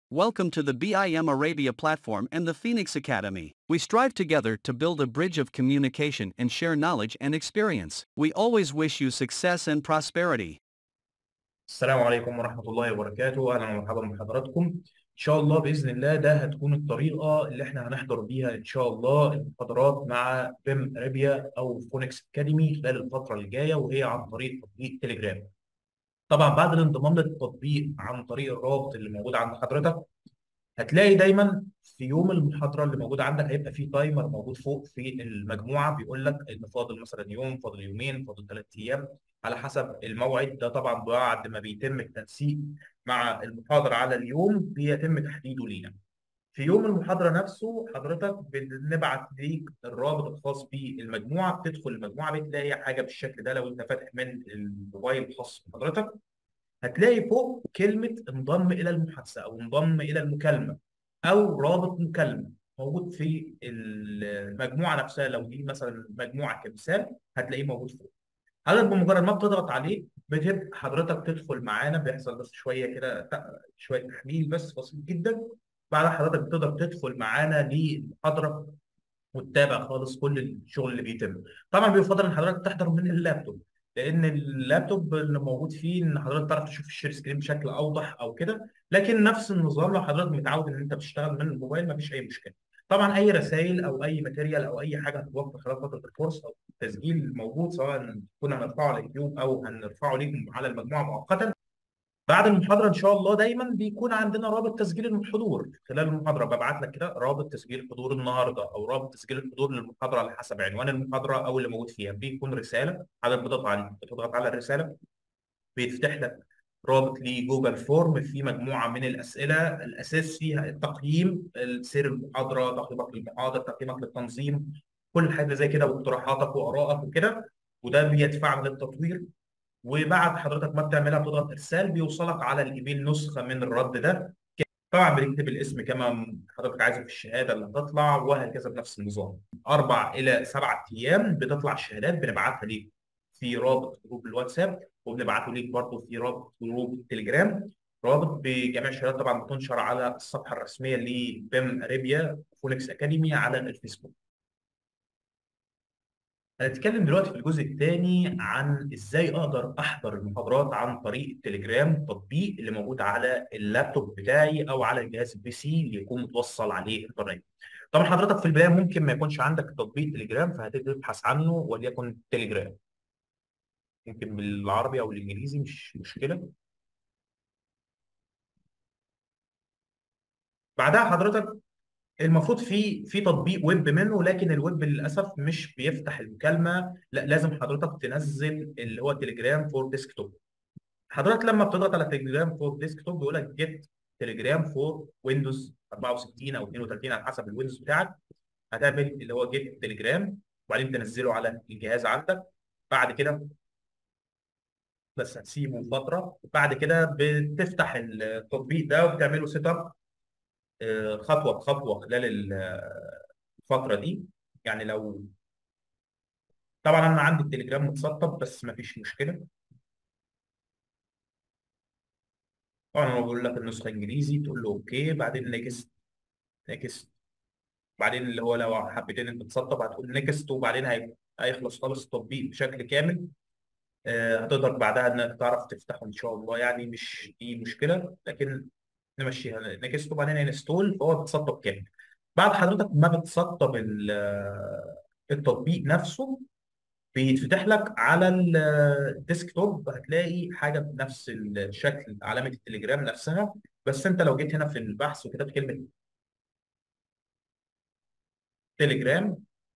Welcome to the BIM Arabia platform and the Phoenix Academy. We strive together to build a bridge of communication and share knowledge and experience. We always wish you success and prosperity. السلام عليكم ورحمة الله وبركاته أهلا ومرحبا بحضراتكم إن شاء الله بإذن الله ده هتكون الطريقة اللي إحنا هنحضر بيها إن شاء الله المحاضرات مع بيم أرابيا أو فونكس أكاديمي خلال الفترة اللي جاية وهي عن طريق تطبيق تليجرام طبعا بعد الانضمام للتطبيق عن طريق الرابط اللي موجود عند حضرتك هتلاقي دايما في يوم المحاضره اللي موجود عندك هيبقى في تايمر موجود فوق في المجموعه بيقول لك ان فاضل مثلا يوم فاضل يومين فاضل ثلاث ايام على حسب الموعد ده طبعا بعد ما بيتم التنسيق مع المحاضره على اليوم بيتم تحديده لينا. في يوم المحاضره نفسه حضرتك بنبعت ليك الرابط الخاص بالمجموعه بتدخل المجموعه بتلاقي حاجه بالشكل ده لو انت فاتح من الموبايل الخاص بحضرتك هتلاقي فوق كلمة انضم إلى المحادثة أو انضم إلى المكالمة أو رابط مكالمة موجود في المجموعة نفسها لو دي مثلا مجموعة كمثال هتلاقيه موجود فوق. حضرتك بمجرد ما بتضغط عليه بتبقى حضرتك تدخل معانا بيحصل بس شوية كده شوية تحميل بس بسيط جدا بعد حضرتك بتقدر تدخل معانا للمحاضرة وتتابع خالص كل الشغل اللي بيتم. طبعا بيفضل ان حضرتك تحضر من اللابتوب لان اللابتوب اللي موجود فيه ان حضرتك تعرف تشوف الشير سكرين بشكل اوضح او كده لكن نفس النظام لو حضرتك متعود ان انت بتشتغل من الموبايل مفيش اي مشكله طبعا اي رسائل او اي ماتيريال او اي حاجه هتوفر خلال فتره الكورس او التسجيل موجود سواء كنا هنرفعه على اليوتيوب او هنرفعه ليكم على المجموعه مؤقتا بعد المحاضره ان شاء الله دايما بيكون عندنا رابط تسجيل الحضور خلال المحاضره ببعت لك كده رابط تسجيل حضور النهارده او رابط تسجيل الحضور للمحاضره على حسب عنوان المحاضره او اللي موجود فيها بيكون رساله حضرتك بتضغط عليه بتضغط على الرساله بيتفتح لك رابط لجوجل فورم في مجموعه من الاسئله الاساس فيها التقييم سير المحاضره تقييمك للمحاضر تقييمك للتنظيم كل حاجه زي كده واقتراحاتك وارائك وكده وده بيدفعك للتطوير وبعد حضرتك ما بتعملها بتضغط ارسال بيوصلك على الايميل نسخه من الرد ده طبعا بنكتب الاسم كما حضرتك عايزه في الشهاده اللي هتطلع وهكذا بنفس النظام اربع الى سبعة ايام بتطلع الشهادات بنبعتها ليك في رابط جروب الواتساب وبنبعته ليك برضه في رابط جروب التليجرام رابط بجميع الشهادات طبعا بتنشر على الصفحه الرسميه لبيم اريبيا فونكس اكاديمي على الفيسبوك هنتكلم دلوقتي في الجزء الثاني عن ازاي اقدر احضر المحاضرات عن طريق التليجرام التطبيق اللي موجود على اللابتوب بتاعي او على الجهاز البي سي اللي يكون متوصل عليه انترنت. طبعا حضرتك في البدايه ممكن ما يكونش عندك تطبيق تليجرام فهتبدا تبحث عنه وليكن تليجرام. ممكن بالعربي او الانجليزي مش مشكله. بعدها حضرتك المفروض في في تطبيق ويب منه لكن الويب للاسف مش بيفتح المكالمه لا لازم حضرتك تنزل اللي هو تليجرام فور ديسكتوب حضرتك لما بتضغط على تليجرام فور ديسكتوب بيقول لك جيت تليجرام فور ويندوز 64 او 32 على حسب الويندوز بتاعك هتعمل اللي هو جيت تليجرام وبعدين تنزله على الجهاز عندك بعد كده بس هتسيبه فتره بعد كده بتفتح التطبيق ده وبتعمله سيت اب خطوه بخطوه خلال الفتره دي يعني لو طبعا انا عندي التليجرام متسطب بس ما فيش مشكله طبعا هو بيقول لك النسخه انجليزي تقول له اوكي بعدين نيكست نيكست بعدين اللي هو لو حبيت ان انت تسطب هتقول نيكست وبعدين هيخلص خالص التطبيق بشكل كامل هتقدر بعدها انك تعرف تفتحه ان شاء الله يعني مش دي مشكله لكن نمشيها نكست وبعدين انستول فهو بيتسطب كامل بعد حضرتك ما بتسطب التطبيق نفسه بيتفتح لك على الديسكتوب هتلاقي حاجه بنفس الشكل علامه التليجرام نفسها بس انت لو جيت هنا في البحث وكتبت كلمه تليجرام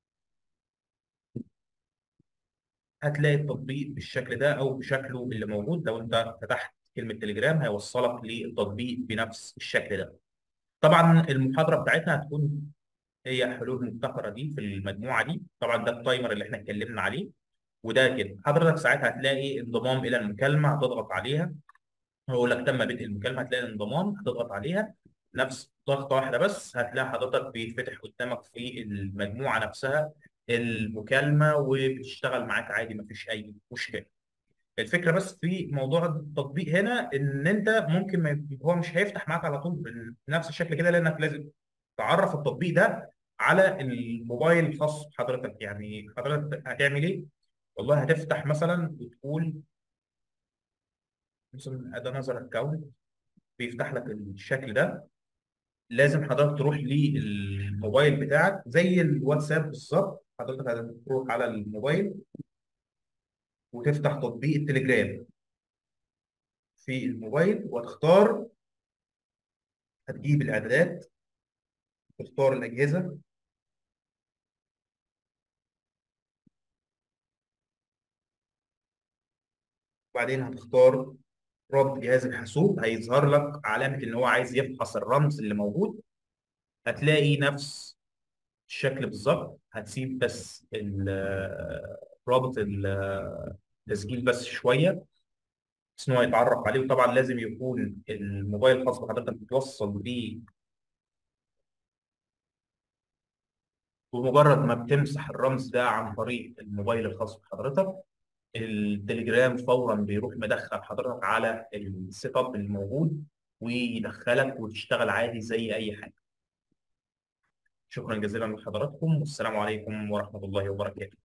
هتلاقي التطبيق بالشكل ده او بشكله اللي موجود لو انت فتحت كلمه تليجرام هيوصلك للتطبيق بنفس الشكل ده. طبعا المحاضره بتاعتنا هتكون هي حلول مبتكره دي في المجموعه دي، طبعا ده التايمر اللي احنا اتكلمنا عليه وده كده، حضرتك ساعتها هتلاقي انضمام الى المكالمه هتضغط عليها هيقول لك تم بدء المكالمه هتلاقي الانضمام هتضغط عليها نفس ضغطه واحده بس هتلاقي حضرتك بيتفتح قدامك في المجموعه نفسها المكالمه وبتشتغل معاك عادي مفيش اي مشكله. الفكره بس في موضوع التطبيق هنا ان انت ممكن ما يب- هو مش هيفتح معاك على طول بنفس الشكل كده لانك لازم تعرف التطبيق ده على الموبايل الخاص بحضرتك يعني حضرتك هتعمل ايه؟ والله هتفتح مثلا وتقول مثلا ادي نظر اكونت بيفتح لك الشكل ده لازم حضرتك تروح للموبايل بتاعك زي الواتساب بالظبط حضرتك هتروح على الموبايل وتفتح تطبيق التليجرام في الموبايل وتختار هتجيب الاعدادات تختار الاجهزه وبعدين هتختار ربط جهاز الحاسوب هيظهر لك علامه ان هو عايز يفحص الرمز اللي موجود هتلاقي نفس الشكل بالظبط هتسيب بس ال- رابط التسجيل بس شويه بس ان هو يتعرف عليه وطبعا لازم يكون الموبايل الخاص بحضرتك متوصل بيه بمجرد ما بتمسح الرمز ده عن طريق الموبايل الخاص بحضرتك التليجرام فورا بيروح مدخل حضرتك على السيت اب الموجود ويدخلك وتشتغل عادي زي اي حاجه شكرا جزيلا لحضراتكم والسلام عليكم ورحمه الله وبركاته